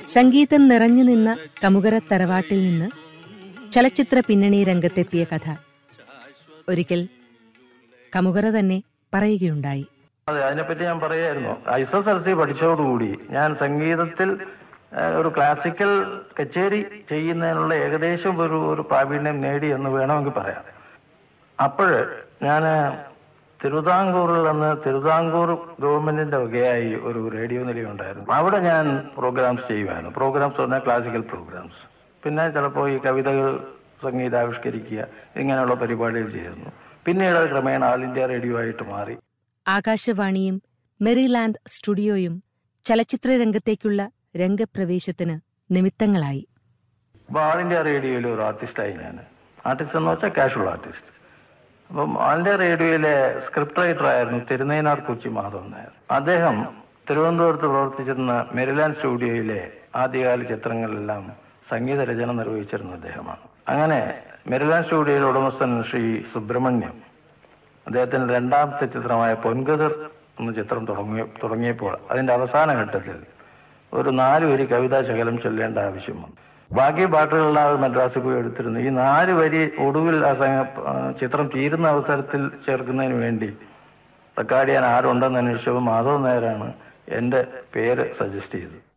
സംഗീതം നിറഞ്ഞു നിന്ന കമുകര തറവാട്ടിൽ നിന്ന് ചലച്ചിത്ര പിന്നണി രംഗത്തെത്തിയ കഥ ഒരിക്കൽ കമുകര തന്നെ പറയുകയുണ്ടായി അതെ അതിനെപ്പറ്റി ഞാൻ പറയായിരുന്നു എസ് എസ് എൽ സി പഠിച്ചതോടുകൂടി ഞാൻ സംഗീതത്തിൽ ആ, ഒരു ക്ലാസിക്കൽ കച്ചേരി ചെയ്യുന്നതിനുള്ള ഏകദേശം ഒരു ഒരു പ്രാവീണ്യം നേടി എന്ന് വേണമെങ്കിൽ പറയാം അപ്പോൾ ഞാൻ തിരുവിതാംകൂറിൽ നിന്ന് തിരുവിതാംകൂർ ഗവൺമെന്റിന്റെ വകയായി ഒരു റേഡിയോ നിലയുണ്ടായിരുന്നു അവിടെ ഞാൻ പ്രോഗ്രാംസ് ചെയ്യുമായിരുന്നു പ്രോഗ്രാംസ് പറഞ്ഞാൽ ക്ലാസിക്കൽ പ്രോഗ്രാംസ് പിന്നെ ചിലപ്പോൾ ഈ കവിതകൾ സംഗീതാവിഷ്കരിക്കുക ഇങ്ങനെയുള്ള പരിപാടികൾ ചെയ്യുന്നു പിന്നീട് അത് ക്രമേണ ആൾ ഇന്ത്യ റേഡിയോ ആയിട്ട് മാറി ആകാശവാണിയും മെറിലാൻഡ് സ്റ്റുഡിയോയും ചലച്ചിത്ര രംഗത്തേക്കുള്ള രംഗപ്രവേശത്തിന് നിമിത്തങ്ങളായി അപ്പൊ ആൾ ഇന്ത്യ റേഡിയോയിൽ ഒരു ആർട്ടിസ്റ്റായി ഞാൻ ആർട്ടിസ്റ്റ് എന്ന് വെച്ചാൽ കാഷ്വൽ ആർട്ടിസ്റ്റ് അപ്പം ആൾ ഇന്ത്യ റേഡിയോയിലെ സ്ക്രിപ്റ്റ് റൈറ്റർ ആയിരുന്നു തിരുനൈനാർ കൊച്ചി മാധവൻ നായർ അദ്ദേഹം തിരുവനന്തപുരത്ത് പ്രവർത്തിച്ചിരുന്ന മെരിലാൻഡ് സ്റ്റുഡിയോയിലെ ആദ്യകാല ചിത്രങ്ങളിലെല്ലാം സംഗീത രചന നിർവഹിച്ചിരുന്ന അദ്ദേഹമാണ് അങ്ങനെ മെരിലാൻഡ് സ്റ്റുഡിയോയിലെ ഉടമസ്ഥൻ ശ്രീ സുബ്രഹ്മണ്യം അദ്ദേഹത്തിന്റെ രണ്ടാമത്തെ ചിത്രമായ പൊൻകതിർ എന്ന ചിത്രം തുടങ്ങിയ തുടങ്ങിയപ്പോൾ അതിന്റെ അവസാന ഘട്ടത്തിൽ ഒരു നാല് വരി കവിതാ ശകലം ചൊല്ലേണ്ട ആവശ്യം വന്നു ബാക്കി പാട്ടുകളെല്ലാം മദ്രാസിൽ പോയി എടുത്തിരുന്നു ഈ നാല് വരി ഒടുവിൽ ആ സംഗ- ആ ചിത്രം തീരുന്ന അവസരത്തിൽ ചേർക്കുന്നതിന് വേണ്ടി റെക്കോർഡ് ചെയ്യാൻ ആരുണ്ടെന്ന് അന്വേഷിച്ചപ്പോൾ മാധവ് നായരാണ് എന്റെ പേര് സജസ്റ്റ് ചെയ്തത്